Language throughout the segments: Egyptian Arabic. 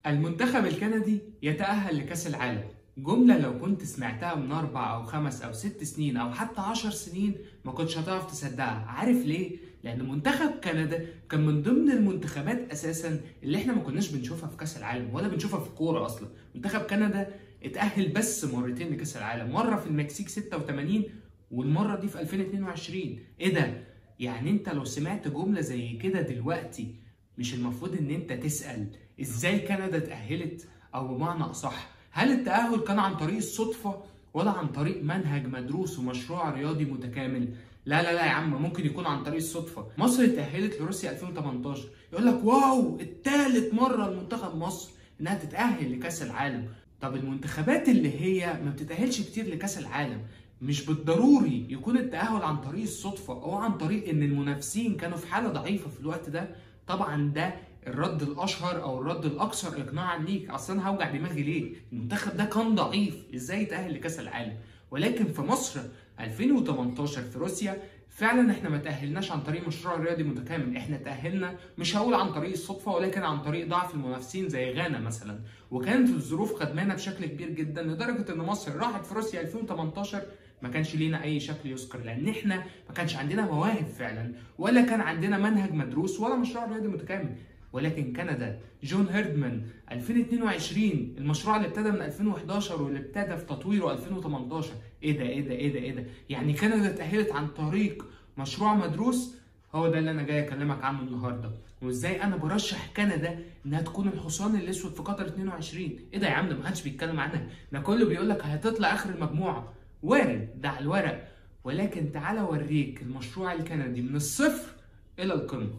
المنتخب الكندي يتأهل لكأس العالم جملة لو كنت سمعتها من أربع أو خمس أو ست سنين أو حتى عشر سنين ما كنتش هتعرف تصدقها عارف ليه؟ لأن منتخب كندا كان من ضمن المنتخبات أساسا اللي إحنا ما كناش بنشوفها في كأس العالم ولا بنشوفها في الكورة أصلا منتخب كندا اتأهل بس مرتين لكأس العالم مرة في المكسيك 86 والمرة دي في 2022 إيه ده؟ يعني أنت لو سمعت جملة زي كده دلوقتي مش المفروض إن أنت تسأل إزاي كندا اتأهلت؟ أو بمعنى أصح هل التأهل كان عن طريق الصدفة ولا عن طريق منهج مدروس ومشروع رياضي متكامل؟ لا لا لا يا عم ممكن يكون عن طريق الصدفة مصر اتأهلت لروسيا 2018 يقول لك واو التالت مرة لمنتخب مصر إنها تتأهل لكأس العالم طب المنتخبات اللي هي ما بتتأهلش كتير لكأس العالم مش بالضروري يكون التأهل عن طريق الصدفة أو عن طريق إن المنافسين كانوا في حالة ضعيفة في الوقت ده طبعا ده الرد الاشهر او الرد الاكثر اقناعا ليك اصلا انا هوجع دماغي ليه المنتخب ده كان ضعيف ازاي يتاهل لكاس العالم ولكن في مصر 2018 في روسيا فعلا احنا ما تاهلناش عن طريق مشروع رياضي متكامل احنا تاهلنا مش هقول عن طريق الصدفه ولكن عن طريق ضعف المنافسين زي غانا مثلا وكانت الظروف خدمانا بشكل كبير جدا لدرجه ان مصر راحت في روسيا 2018 ما كانش لينا اي شكل يذكر لان احنا ما كانش عندنا مواهب فعلا ولا كان عندنا منهج مدروس ولا مشروع رياضي متكامل ولكن كندا جون هيردمان 2022 المشروع اللي ابتدى من 2011 واللي ابتدى في تطويره 2018 ايه ده ايه ده ايه ده ايه ده يعني كندا اتأهلت عن طريق مشروع مدروس هو ده اللي انا جاي اكلمك عنه النهارده وازاي انا برشح كندا انها تكون الحصان الاسود في قطر 22 ايه ده يا عم ده ما حدش بيتكلم عنها ده كله بيقول لك هتطلع اخر المجموعه وارد ده على الورق ولكن تعالى اوريك المشروع الكندي من الصفر الى القمه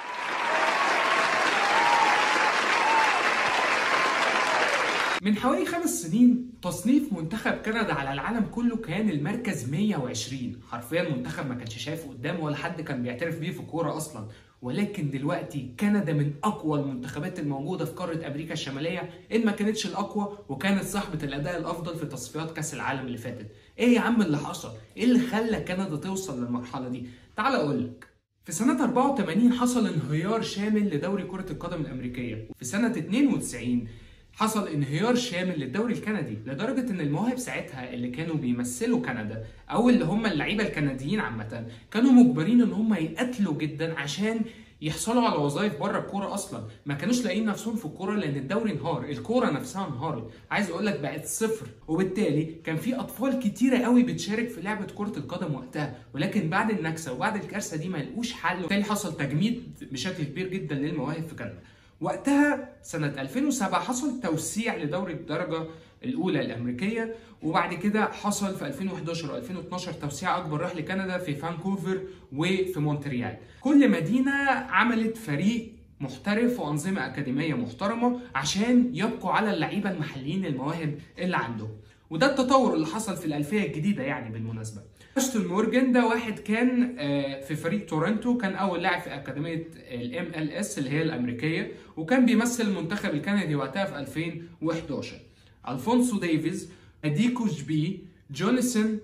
من حوالي خمس سنين تصنيف منتخب كندا على العالم كله كان المركز 120 حرفيا منتخب ما كانش شايفه قدامه ولا حد كان بيعترف بيه في الكوره اصلا ولكن دلوقتي كندا من اقوى المنتخبات الموجوده في قاره امريكا الشماليه ان ما كانتش الاقوى وكانت صاحبه الاداء الافضل في تصفيات كاس العالم اللي فاتت ايه يا عم اللي حصل ايه اللي خلى كندا توصل للمرحله دي تعال اقول لك في سنة 84 حصل انهيار شامل لدوري كرة القدم الأمريكية، في سنة 92 حصل انهيار شامل للدوري الكندي لدرجه ان المواهب ساعتها اللي كانوا بيمثلوا كندا او اللي هم اللعيبه الكنديين عامه كانوا مجبرين ان هم يقاتلوا جدا عشان يحصلوا على وظائف بره الكوره اصلا ما كانوش لاقيين نفسهم في الكوره لان الدوري انهار الكوره نفسها انهارت عايز اقول لك بقت صفر وبالتالي كان في اطفال كتيره قوي بتشارك في لعبه كره القدم وقتها ولكن بعد النكسه وبعد الكارثه دي ما لقوش حل وبالتالي حصل تجميد بشكل كبير جدا للمواهب في كندا وقتها سنة 2007 حصل توسيع لدوري الدرجة الأولى الأمريكية وبعد كده حصل في 2011 و 2012 توسيع أكبر راح لكندا في فانكوفر وفي مونتريال كل مدينة عملت فريق محترف وأنظمة أكاديمية محترمة عشان يبقوا على اللعيبة المحليين المواهب اللي عندهم وده التطور اللي حصل في الألفية الجديدة يعني بالمناسبة اشتون مورجان ده واحد كان في فريق تورنتو كان اول لاعب في اكاديميه الام ال اس اللي هي الامريكيه وكان بيمثل المنتخب الكندي وقتها في 2011 الفونسو ديفيز اديكو جبي جونيسون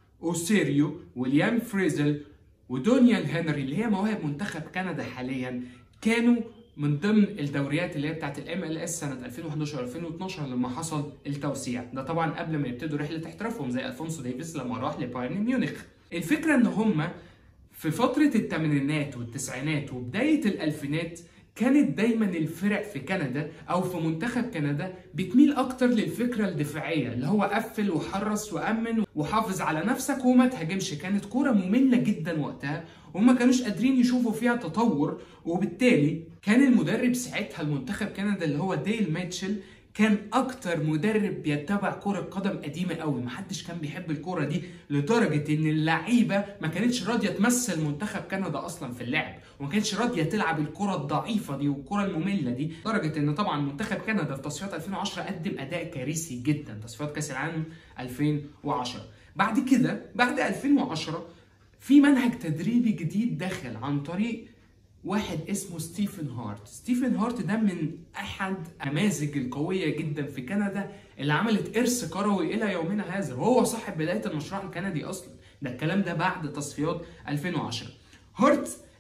اوسيريو ويليام فريزل ودونيال هنري اللي هي مواهب منتخب كندا حاليا كانوا من ضمن الدوريات اللي هي بتاعت الام ال اس سنه 2011 2012 لما حصل التوسيع ده طبعا قبل ما يبتدوا رحله احترافهم زي الفونسو ديفيز لما راح لبايرن ميونخ الفكره ان هم في فتره الثمانينات والتسعينات وبدايه الالفينات كانت دايما الفرق في كندا او في منتخب كندا بتميل اكتر للفكره الدفاعيه اللي هو قفل وحرص وامن وحافظ على نفسك وما تهاجمش كانت كوره ممله جدا وقتها وما كانوش قادرين يشوفوا فيها تطور وبالتالي كان المدرب ساعتها المنتخب كندا اللي هو ديل ميتشل كان اكتر مدرب بيتبع كرة قدم قديمة قوي محدش كان بيحب الكرة دي لدرجة ان اللعيبة ما كانتش راضية تمثل منتخب كندا اصلا في اللعب وما كانتش راضية تلعب الكرة الضعيفة دي والكرة المملة دي لدرجة ان طبعا منتخب كندا في تصفيات 2010 قدم اداء كارثي جدا تصفيات كاس العالم 2010 بعد كده بعد 2010 في منهج تدريبي جديد دخل عن طريق واحد اسمه ستيفن هارت ستيفن هارت ده من احد النماذج القويه جدا في كندا اللي عملت ارث كروي الى يومنا هذا وهو صاحب بدايه المشروع الكندي اصلا ده الكلام ده بعد تصفيات 2010 هارت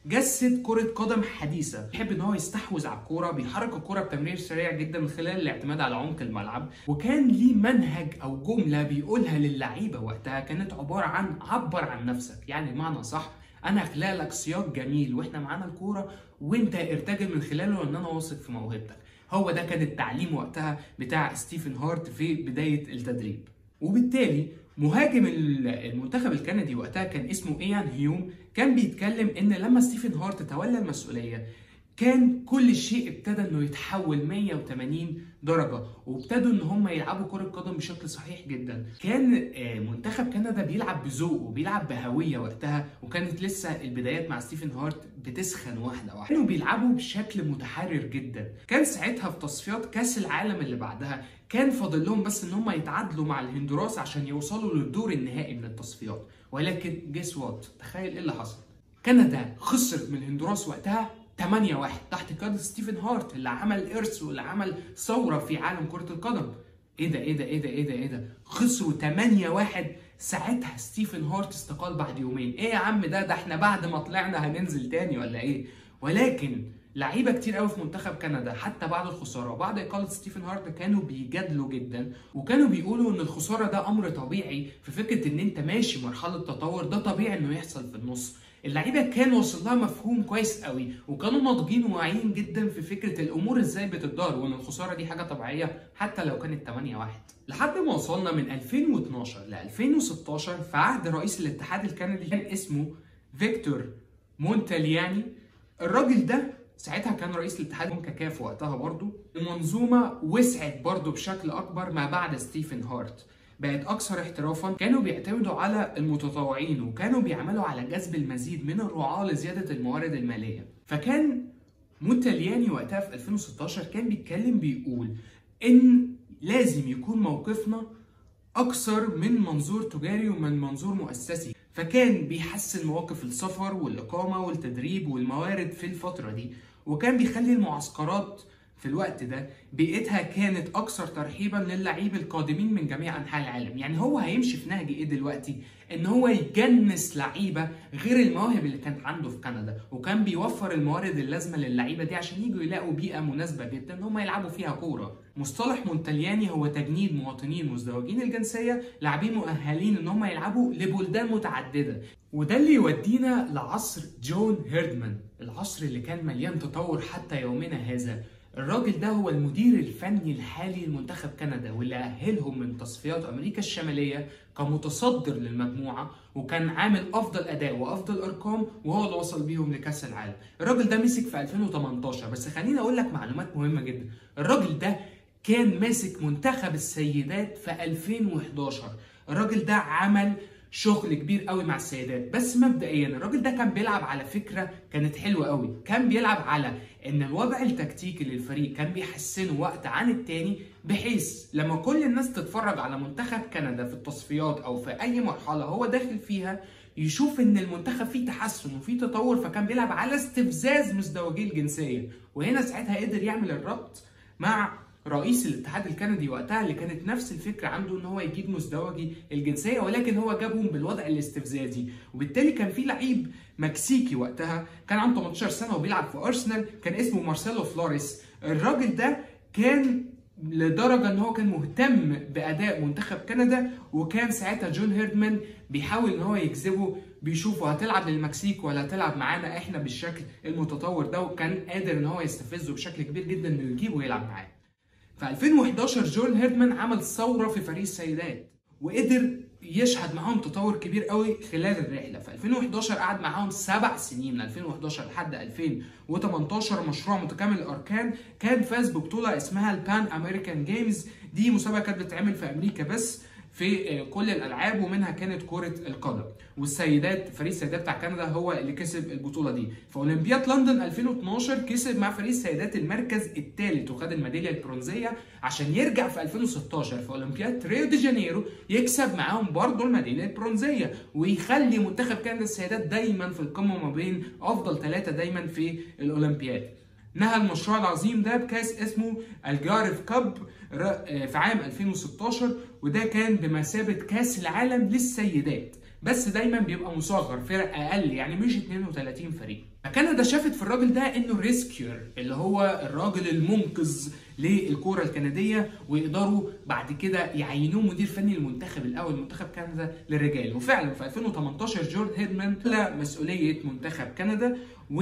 جسد كرة قدم حديثة بيحب ان هو يستحوذ على الكورة بيحرك الكورة بتمرير سريع جدا من خلال الاعتماد على عمق الملعب وكان ليه منهج او جملة بيقولها للعيبة وقتها كانت عبارة عن عبر عن نفسك يعني بمعنى صح انا هخلق لك سياق جميل واحنا معانا الكورة وانت ارتجل من خلاله ان انا واثق في موهبتك هو ده كان التعليم وقتها بتاع ستيفن هارت في بداية التدريب وبالتالي مهاجم المنتخب الكندي وقتها كان اسمه ايان هيوم كان بيتكلم ان لما ستيفن هارت تولى المسؤوليه كان كل شيء ابتدى انه يتحول 180 درجه وابتدوا ان هم يلعبوا كره قدم بشكل صحيح جدا كان منتخب كندا بيلعب بذوق وبيلعب بهويه وقتها وكانت لسه البدايات مع ستيفن هارت بتسخن واحده واحده كانوا بيلعبوا بشكل متحرر جدا كان ساعتها في تصفيات كاس العالم اللي بعدها كان فاضل لهم بس ان هم يتعادلوا مع الهندوراس عشان يوصلوا للدور النهائي من التصفيات ولكن جيس وات تخيل ايه اللي حصل كندا خسرت من الهندوراس وقتها 8 1 تحت قياده ستيفن هارت اللي عمل ارث واللي عمل ثوره في عالم كره القدم ايه ده ايه ده ايه ده ايه ده ايه ده خسروا 8 1 ساعتها ستيفن هارت استقال بعد يومين ايه يا عم ده ده احنا بعد ما طلعنا هننزل تاني ولا ايه ولكن لعيبه كتير قوي في منتخب كندا حتى بعد الخساره وبعد اقاله ستيفن هارت كانوا بيجادلوا جدا وكانوا بيقولوا ان الخساره ده امر طبيعي في فكره ان انت ماشي مرحله تطور ده طبيعي انه يحصل في النص اللعيبه كان وصل لها مفهوم كويس قوي وكانوا ناضجين وواعيين جدا في فكره الامور ازاي بتدار وان الخساره دي حاجه طبيعيه حتى لو كانت 8 1 لحد ما وصلنا من 2012 ل 2016 في عهد رئيس الاتحاد الكندي كان اسمه فيكتور مونتالياني الراجل ده ساعتها كان رئيس الاتحاد كاكاف وقتها برضو المنظومة وسعت برضو بشكل أكبر ما بعد ستيفن هارت بقت أكثر احترافا كانوا بيعتمدوا على المتطوعين وكانوا بيعملوا على جذب المزيد من الرعاة لزيادة الموارد المالية فكان مونتالياني وقتها في 2016 كان بيتكلم بيقول إن لازم يكون موقفنا أكثر من منظور تجاري ومن منظور مؤسسي فكان بيحسن مواقف السفر والإقامة والتدريب والموارد في الفترة دي وكان بيخلي المعسكرات في الوقت ده بيئتها كانت اكثر ترحيبا للعيب القادمين من جميع انحاء العالم يعني هو هيمشي في نهج ايه دلوقتي ان هو يجنس لعيبه غير المواهب اللي كانت عنده في كندا وكان بيوفر الموارد اللازمه للعيبه دي عشان يجوا يلاقوا بيئه مناسبه جدا ان هم يلعبوا فيها كوره مصطلح مونتالياني هو تجنيد مواطنين مزدوجين الجنسيه لاعبين مؤهلين ان هم يلعبوا لبلدان متعدده وده اللي يودينا لعصر جون هيردمان العصر اللي كان مليان تطور حتى يومنا هذا الراجل ده هو المدير الفني الحالي لمنتخب كندا واللي أهلهم من تصفيات أمريكا الشمالية كمتصدر للمجموعة وكان عامل أفضل أداء وأفضل أرقام وهو اللي وصل بيهم لكأس العالم الراجل ده مسك في 2018 بس خليني أقول لك معلومات مهمة جدا الراجل ده كان ماسك منتخب السيدات في 2011 الراجل ده عمل شغل كبير قوي مع السيدات بس مبدئيا الراجل ده كان بيلعب على فكره كانت حلوه قوي كان بيلعب على ان الوضع التكتيكي للفريق كان بيحسنه وقت عن التاني بحيث لما كل الناس تتفرج على منتخب كندا في التصفيات او في اي مرحله هو داخل فيها يشوف ان المنتخب فيه تحسن وفيه تطور فكان بيلعب على استفزاز مزدوجي الجنسيه وهنا ساعتها قدر يعمل الربط مع رئيس الاتحاد الكندي وقتها اللي كانت نفس الفكره عنده ان هو يجيب مزدوجي الجنسيه ولكن هو جابهم بالوضع الاستفزازي وبالتالي كان في لعيب مكسيكي وقتها كان عنده 18 سنه وبيلعب في ارسنال كان اسمه مارسيلو فلوريس الراجل ده كان لدرجة ان هو كان مهتم باداء منتخب كندا وكان ساعتها جون هيردمان بيحاول ان هو يجذبه بيشوفه هتلعب للمكسيك ولا هتلعب معانا احنا بالشكل المتطور ده وكان قادر ان هو يستفزه بشكل كبير جدا انه يجيبه يلعب معاه في 2011 جون هيردمان عمل ثوره في فريق السيدات وقدر يشهد معاهم تطور كبير قوي خلال الرحله في 2011 قعد معاهم سبع سنين من 2011 لحد 2018 مشروع متكامل الاركان كان فاز ببطوله اسمها البان امريكان جيمز دي مسابقه كانت بتتعمل في امريكا بس في كل الالعاب ومنها كانت كره القدم والسيدات فريق السيدات بتاع كندا هو اللي كسب البطوله دي في اولمبياد لندن 2012 كسب مع فريق السيدات المركز الثالث وخد الميداليه البرونزيه عشان يرجع في 2016 في اولمبياد ريو دي جانيرو يكسب معاهم برضه الميداليه البرونزيه ويخلي منتخب كندا السيدات دايما في القمه ما بين افضل ثلاثه دايما في الاولمبياد نهى المشروع العظيم ده بكاس اسمه الجارف كاب في عام 2016 وده كان بمثابة كاس العالم للسيدات بس دايما بيبقى مصغر فرق اقل يعني مش 32 فريق كندا شافت في الراجل ده انه ريسكيور اللي هو الراجل المنقذ للكره الكنديه ويقدروا بعد كده يعينوه مدير فني للمنتخب الاول منتخب كندا للرجال وفعلا في 2018 جورد هيدمان تولى مسؤوليه منتخب كندا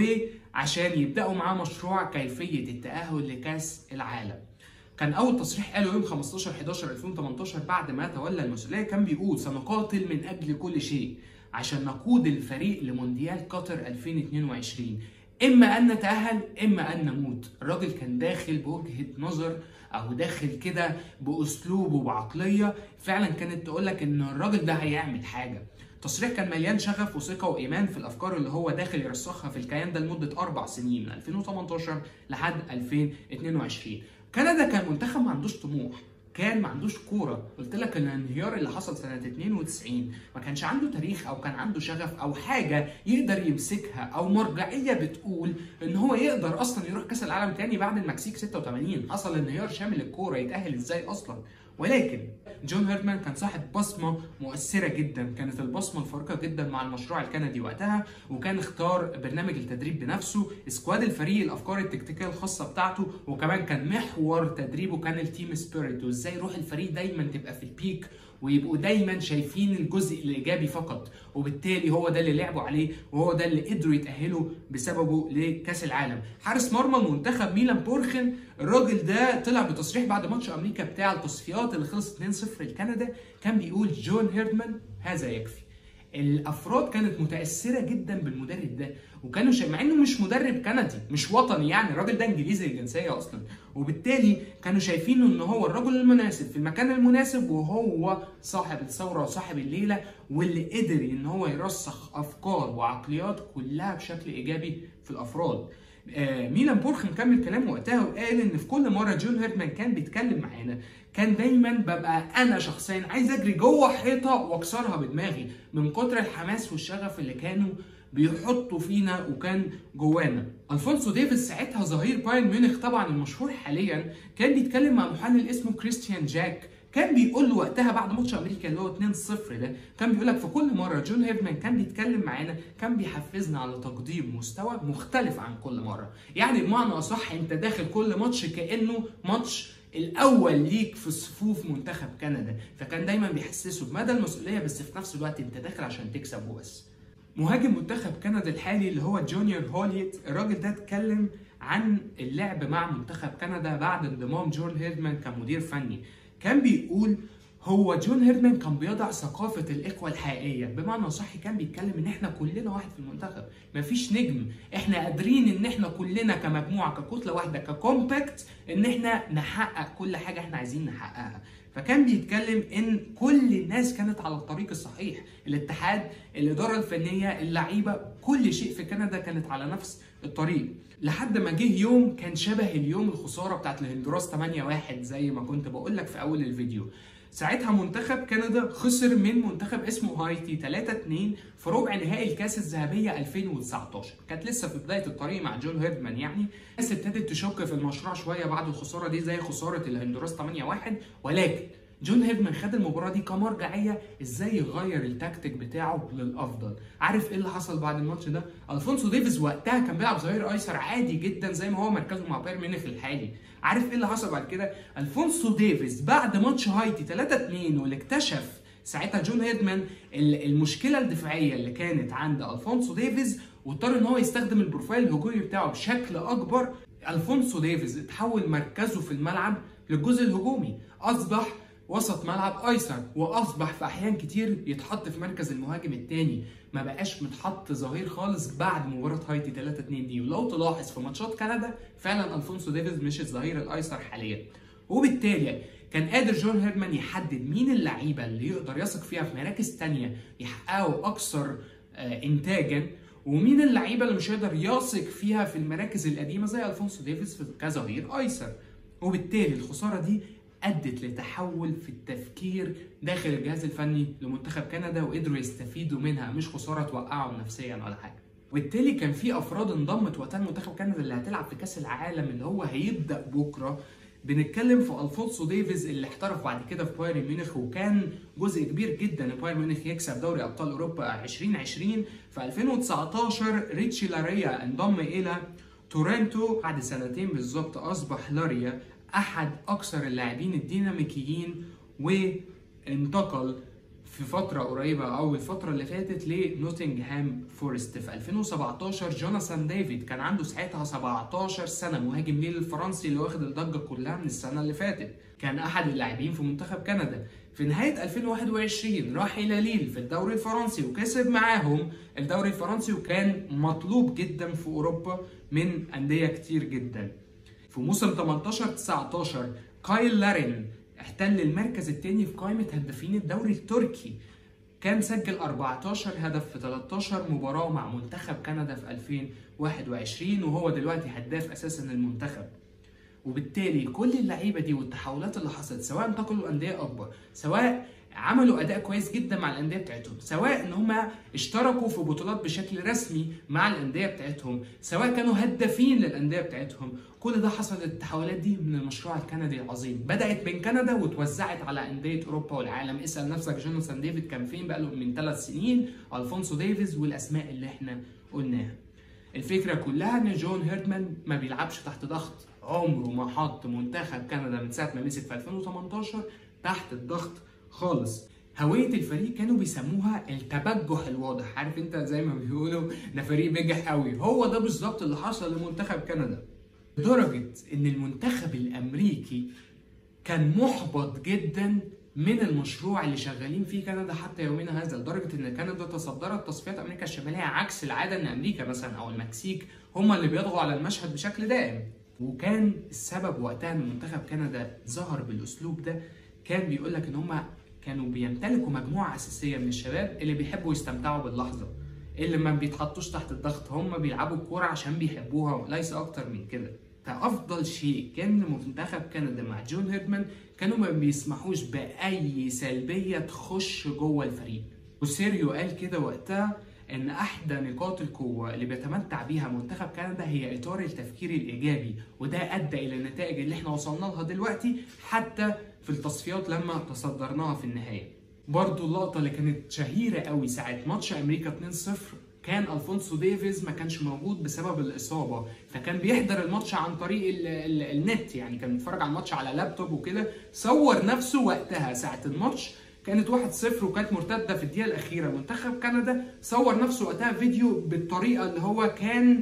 وعشان يبداوا معاه مشروع كيفيه التاهل لكاس العالم كان اول تصريح قاله يوم 15 11 2018 بعد ما تولى المسؤوليه كان بيقول سنقاتل من اجل كل شيء عشان نقود الفريق لمونديال قطر 2022 اما ان نتاهل اما ان نموت الراجل كان داخل بوجهه نظر او داخل كده باسلوب وبعقليه فعلا كانت تقول لك ان الراجل ده هيعمل حاجه التصريح كان مليان شغف وثقه وايمان في الافكار اللي هو داخل يرسخها في الكيان ده لمده اربع سنين من 2018 لحد 2022 كندا كان منتخب ما عندوش طموح كان ما عندوش كوره قلت لك ان الانهيار اللي حصل سنه 92 ما كانش عنده تاريخ او كان عنده شغف او حاجه يقدر يمسكها او مرجعيه بتقول ان هو يقدر اصلا يروح كاس العالم تاني بعد المكسيك 86 حصل انهيار شامل الكوره يتاهل ازاي اصلا ولكن جون هيرمان كان صاحب بصمه مؤثره جدا كانت البصمه الفارقه جدا مع المشروع الكندي وقتها وكان اختار برنامج التدريب بنفسه سكواد الفريق الافكار التكتيكيه الخاصه بتاعته وكمان كان محور تدريبه كان التيم سبيريت وازاي روح الفريق دايما تبقى في البيك ويبقوا دايما شايفين الجزء الايجابي فقط وبالتالي هو ده اللي لعبوا عليه وهو ده اللي قدروا يتاهلوا بسببه لكاس العالم حارس مرمى المنتخب ميلان بورخن الراجل ده طلع بتصريح بعد ماتش امريكا بتاع التصفيات اللي خلص 2-0 لكندا كان بيقول جون هيردمان هذا يكفي الافراد كانت متاثره جدا بالمدرب ده وكانوا شا... مع انه مش مدرب كندي مش وطني يعني الراجل ده انجليزي الجنسيه اصلا وبالتالي كانوا شايفينه ان هو الرجل المناسب في المكان المناسب وهو صاحب الثوره وصاحب الليله واللي قدر ان هو يرسخ افكار وعقليات كلها بشكل ايجابي في الافراد آه ميلان بورخن كمل كلامه وقتها وقال ان في كل مره جون هيرتمان كان بيتكلم معانا كان دايما ببقى انا شخصيا عايز اجري جوه حيطه واكسرها بدماغي من كتر الحماس والشغف اللي كانوا بيحطوا فينا وكان جوانا الفونسو ديفيز ساعتها ظهير بايرن ميونخ طبعا المشهور حاليا كان بيتكلم مع محلل اسمه كريستيان جاك كان بيقول له وقتها بعد ماتش امريكا اللي هو 2-0 ده كان بيقول لك في كل مره جون هيفمان كان بيتكلم معانا كان بيحفزنا على تقديم مستوى مختلف عن كل مره يعني بمعنى اصح انت داخل كل ماتش كانه ماتش الاول ليك في صفوف منتخب كندا فكان دايما بيحسسه بمدى المسؤوليه بس في نفس الوقت انت داخل عشان تكسب وبس مهاجم منتخب كندا الحالي اللي هو جونيور هوليت الراجل ده اتكلم عن اللعب مع منتخب كندا بعد انضمام جون هيردمان كمدير فني كان بيقول هو جون هيردمان كان بيضع ثقافة الإخوة الحقيقية بمعنى صح كان بيتكلم إن إحنا كلنا واحد في المنتخب مفيش نجم إحنا قادرين إن إحنا كلنا كمجموعة ككتلة واحدة ككومباكت إن إحنا نحقق كل حاجة إحنا عايزين نحققها فكان بيتكلم ان كل الناس كانت على الطريق الصحيح الاتحاد الاداره الفنيه اللعيبه كل شيء في كندا كانت على نفس الطريق لحد ما جه يوم كان شبه اليوم الخساره بتاعت الهندوراس 8 1 زي ما كنت بقول لك في اول الفيديو ساعتها منتخب كندا خسر من منتخب اسمه هايتي 3 2 في ربع نهائي الكاس الذهبيه 2019 كانت لسه في بدايه الطريق مع جون هيردمان يعني الناس ابتدت تشك في المشروع شويه بعد الخساره دي زي خساره الهندوراس 8 1 ولكن جون هيدمان خد المباراه دي كمرجعيه ازاي يغير التكتيك بتاعه للافضل عارف ايه اللي حصل بعد الماتش ده الفونسو ديفيز وقتها كان بيلعب ظهير ايسر عادي جدا زي ما هو مركزه مع بايرن ميونخ الحالي عارف ايه اللي حصل بعد كده الفونسو ديفيز بعد ماتش هايتي 3 2 واللي اكتشف ساعتها جون هيدمان المشكله الدفاعيه اللي كانت عند الفونسو ديفيز واضطر ان هو يستخدم البروفايل الهجومي بتاعه بشكل اكبر الفونسو ديفيز اتحول مركزه في الملعب للجزء الهجومي اصبح وسط ملعب ايسر واصبح في احيان كتير يتحط في مركز المهاجم الثاني ما بقاش متحط ظهير خالص بعد مباراه هايتي 3 2 دي ولو تلاحظ في ماتشات كندا فعلا الفونسو ديفيز مش الظهير الايسر حاليا وبالتالي كان قادر جون هيرمان يحدد مين اللعيبه اللي يقدر يثق فيها في مراكز تانية يحققوا اكثر انتاجا ومين اللعيبه اللي مش هيقدر يثق فيها في المراكز القديمه زي الفونسو ديفيز كظهير ايسر وبالتالي الخساره دي ادت لتحول في التفكير داخل الجهاز الفني لمنتخب كندا وقدروا يستفيدوا منها مش خساره توقعهم نفسيا ولا حاجه وبالتالي كان في افراد انضمت وقتها لمنتخب كندا اللي هتلعب في كاس العالم اللي هو هيبدا بكره بنتكلم في الفونسو ديفيز اللي احترف بعد كده في بايرن ميونخ وكان جزء كبير جدا ان بايرن ميونخ يكسب دوري ابطال اوروبا 2020 في 2019 ريتشي لاريا انضم الى تورنتو بعد سنتين بالظبط اصبح لاريا احد اكثر اللاعبين الديناميكيين وانتقل في فترة قريبة أو الفترة اللي فاتت لنوتنغهام فورست في 2017 جوناثان ديفيد كان عنده ساعتها 17 سنة مهاجم ليل الفرنسي اللي واخد الضجة كلها من السنة اللي فاتت كان أحد اللاعبين في منتخب كندا في نهاية 2021 راح إلى ليل في الدوري الفرنسي وكسب معاهم الدوري الفرنسي وكان مطلوب جدا في أوروبا من أندية كتير جدا في موسم 18 19 كايل لارين احتل المركز الثاني في قائمة هدافين الدوري التركي كان سجل 14 هدف في 13 مباراة مع منتخب كندا في 2021 وهو دلوقتي هداف أساسا المنتخب وبالتالي كل اللعيبة دي والتحولات اللي حصلت سواء انتقلوا أندية أكبر سواء عملوا اداء كويس جدا مع الانديه بتاعتهم سواء ان هم اشتركوا في بطولات بشكل رسمي مع الانديه بتاعتهم سواء كانوا هدافين للانديه بتاعتهم كل ده حصل التحولات دي من المشروع الكندي العظيم بدات من كندا وتوزعت على انديه اوروبا والعالم اسال نفسك جوناثان ديفيد كان فين بقاله من ثلاث سنين الفونسو ديفيز والاسماء اللي احنا قلناها الفكره كلها ان جون هيرتمان ما بيلعبش تحت ضغط عمره ما حط منتخب كندا من ساعه ما مسك في 2018 تحت الضغط خالص هوية الفريق كانوا بيسموها التبجح الواضح عارف انت زي ما بيقولوا ده فريق بجح قوي هو ده بالظبط اللي حصل لمنتخب كندا لدرجة ان المنتخب الامريكي كان محبط جدا من المشروع اللي شغالين فيه كندا حتى يومنا هذا لدرجه ان كندا تصدرت تصفيات امريكا الشماليه عكس العاده ان امريكا مثلا او المكسيك هم اللي بيضغوا على المشهد بشكل دائم وكان السبب وقتها ان منتخب كندا ظهر بالاسلوب ده كان بيقول لك ان هم كانوا بيمتلكوا مجموعه اساسيه من الشباب اللي بيحبوا يستمتعوا باللحظه اللي ما بيتحطوش تحت الضغط هم بيلعبوا الكوره عشان بيحبوها وليس اكتر من كده فافضل شيء كان منتخب كندا مع جون هيرمان كانوا ما بيسمحوش باي سلبيه تخش جوه الفريق وسيريو قال كده وقتها ان احدى نقاط القوه اللي بيتمتع بيها منتخب كندا هي اطار التفكير الايجابي وده ادى الى النتائج اللي احنا وصلنا لها دلوقتي حتى في التصفيات لما تصدرناها في النهايه برضو اللقطه اللي كانت شهيره قوي ساعه ماتش امريكا 2-0 كان الفونسو ديفيز ما كانش موجود بسبب الاصابه فكان بيحضر الماتش عن طريق ال ال النت يعني كان بيتفرج على الماتش على لابتوب وكده صور نفسه وقتها ساعه الماتش كانت 1-0 وكانت مرتده في الدقيقه الاخيره منتخب كندا صور نفسه وقتها فيديو بالطريقه اللي هو كان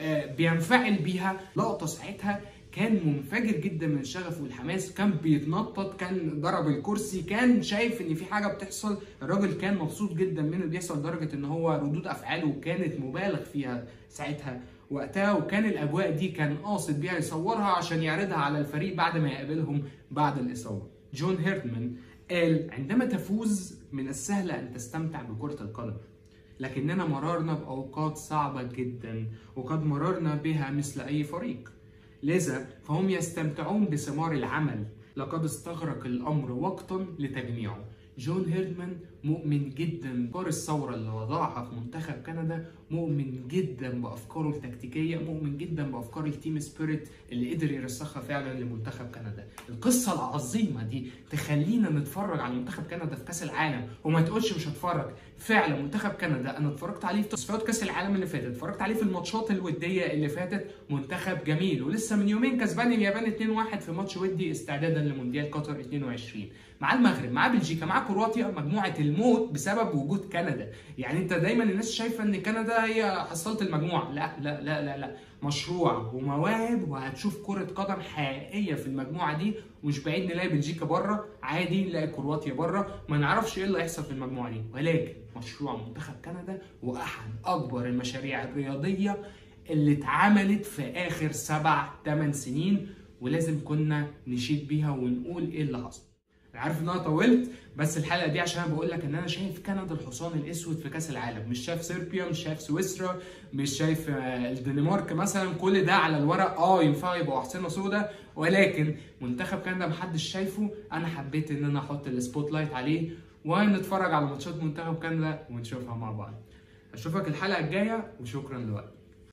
بينفعل بيها لقطه ساعتها كان منفجر جدا من الشغف والحماس كان بيتنطط كان ضرب الكرسي كان شايف ان في حاجه بتحصل الراجل كان مبسوط جدا من اللي بيحصل لدرجه ان هو ردود افعاله كانت مبالغ فيها ساعتها وقتها وكان الاجواء دي كان قاصد بيها يصورها عشان يعرضها على الفريق بعد ما يقابلهم بعد الاصابه جون هيرتمان قال عندما تفوز من السهل ان تستمتع بكره القدم لكننا مررنا باوقات صعبه جدا وقد مررنا بها مثل اي فريق لذا فهم يستمتعون بثمار العمل لقد استغرق الأمر وقتا لتجميعه جون هيردمان مؤمن جدا بأفكار الثورة اللي وضعها في منتخب كندا مؤمن جدا بأفكاره التكتيكية مؤمن جدا بأفكار التيم سبيريت اللي قدر يرسخها فعلا لمنتخب كندا القصة العظيمة دي تخلينا نتفرج على منتخب كندا في كأس العالم وما تقولش مش هتفرج فعلا منتخب كندا انا اتفرجت عليه في تصفيات كاس العالم اللي فاتت اتفرجت عليه في الماتشات الوديه اللي فاتت منتخب جميل ولسه من يومين كسبان اليابان 2-1 في ماتش ودي استعدادا لمونديال قطر 22 مع المغرب مع بلجيكا مع كرواتيا مجموعه الموت بسبب وجود كندا يعني انت دايما الناس شايفه ان كندا هي حصلت المجموعه لا لا لا لا لا مشروع ومواهب وهتشوف كرة قدم حقيقية في المجموعة دي ومش بعيد نلاقي بلجيكا بره عادي نلاقي كرواتيا بره ما نعرفش ايه اللي هيحصل في المجموعة دي ولكن مشروع منتخب كندا واحد اكبر المشاريع الرياضية اللي اتعملت في اخر سبع ثمان سنين ولازم كنا نشيد بيها ونقول ايه اللي حصل انا عارف ان انا طولت بس الحلقه دي عشان بقول لك ان انا شايف كندا الحصان الاسود في كاس العالم مش شايف صربيا مش شايف سويسرا مش شايف الدنمارك مثلا كل ده على الورق اه ينفع يبقوا احصنه سودا ولكن منتخب كندا محدش شايفه انا حبيت ان انا احط السبوت لايت عليه ونتفرج على ماتشات منتخب كندا ونشوفها مع بعض اشوفك الحلقه الجايه وشكرا لوقتك